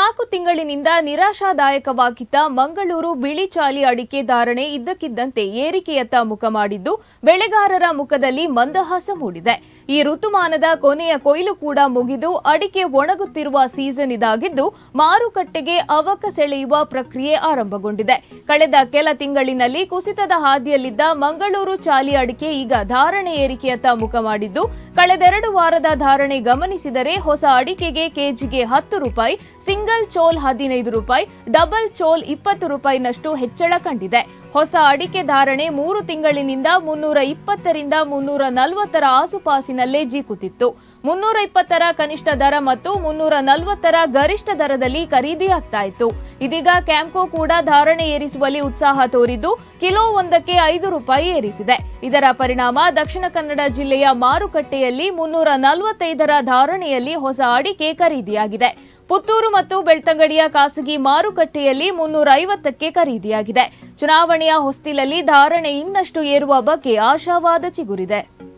ನಾಲ್ಕು ತಿಂಗಳಿನಿಂದ ನಿರಾಶಾದಾಯಕವಾಗಿದ್ದ ಮಂಗಳೂರು ಬಿಳಿ ಚಾಲಿ ಅಡಿಕೆ ಧಾರಣೆ ಇದ್ದಕ್ಕಿದ್ದಂತೆ ಏರಿಕೆಯತ್ತ ಮುಖ ಮಾಡಿದ್ದು ಬೆಳೆಗಾರರ ಮುಖದಲ್ಲಿ ಮಂದಹಾಸ ಮೂಡಿದೆ ಈ ಋತುಮಾನದ ಕೊನೆಯ ಕೊಯ್ಲು ಕೂಡ ಮುಗಿದು ಅಡಿಕೆ ಒಣಗುತ್ತಿರುವ ಸೀಸನ್ ಇದಾಗಿದ್ದು ಮಾರುಕಟ್ಟೆಗೆ ಅವಕ ಸೆಳೆಯುವ ಪ್ರಕ್ರಿಯೆ ಆರಂಭಗೊಂಡಿದೆ ಕಳೆದ ಕೆಲ ತಿಂಗಳಿನಲ್ಲಿ ಕುಸಿತದ ಹಾದಿಯಲ್ಲಿದ್ದ ಮಂಗಳೂರು ಚಾಲಿ ಅಡಿಕೆ ಈಗ ಧಾರಣೆ ಏರಿಕೆಯತ್ತ ಮುಖ ಮಾಡಿದ್ದು ಕಳೆದೆರಡು ವಾರದ ಧಾರಣೆ ಗಮನಿಸಿದರೆ ಹೊಸ ಅಡಿಕೆಗೆ ಕೆಜಿಗೆ ಹತ್ತು ರೂಪಾಯಿ ಸಿಂಗಲ್ ಚೋಲ್ ಹದಿನೈದು ರೂಪಾಯಿ ಡಬಲ್ ಚೋಲ್ ಇಪ್ಪತ್ತು ರೂಪಾಯಿನಷ್ಟು ಹೆಚ್ಚಳ ಕಂಡಿದೆ ಹೊಸ ಅಡಿಕೆ ಧಾರಣೆ ಮೂರು ತಿಂಗಳಿನಿಂದ ಮುನ್ನೂರ ಇಪ್ಪತ್ತರಿಂದ ಮುನ್ನೂರ ನಲವತ್ತರ ಆಸುಪಾಸಿನಲ್ಲೇ ಜೀಕುತ್ತಿತ್ತು ಮುನ್ನೂರ ಇಪ್ಪತ್ತರ ಕನಿಷ್ಠ ದರ ಮತ್ತು ಮುನ್ನೂರ ನಲವತ್ತರ ಗರಿಷ್ಠ ದರದಲ್ಲಿ ಖರೀದಿಯಾಗ್ತಾ ಇತ್ತು ಇದೀಗ ಕ್ಯಾಂಪ್ಕೋ ಕೂಡ ಧಾರಣೆ ಏರಿಸುವಲ್ಲಿ ಉತ್ಸಾಹ ತೋರಿದ್ದು ಕಿಲೋ ಒಂದಕ್ಕೆ ಐದು ರೂಪಾಯಿ ಏರಿಸಿದೆ ಇದರ ಪರಿಣಾಮ ದಕ್ಷಿಣ ಕನ್ನಡ ಜಿಲ್ಲೆಯ ಮಾರುಕಟ್ಟೆಯಲ್ಲಿ ಮುನ್ನೂರ ನಲವತ್ತೈದರ ಧಾರಣೆಯಲ್ಲಿ ಹೊಸ ಅಡಿಕೆ ಖರೀದಿಯಾಗಿದೆ ಪುತ್ತೂರು ಮತ್ತು ಬೆಳ್ತಂಗಡಿಯ ಖಾಸಗಿ ಮಾರುಕಟ್ಟೆಯಲ್ಲಿ ಮುನ್ನೂರ ಐವತ್ತಕ್ಕೆ ಖರೀದಿಯಾಗಿದೆ ಚುನಾವಣೆಯ ಹೊಸ್ತಿಲಲ್ಲಿ ಧಾರಣೆ ಇನ್ನಷ್ಟು ಏರುವ ಬಗ್ಗೆ ಆಶಾವಾದ ಚಿಗುರಿದೆ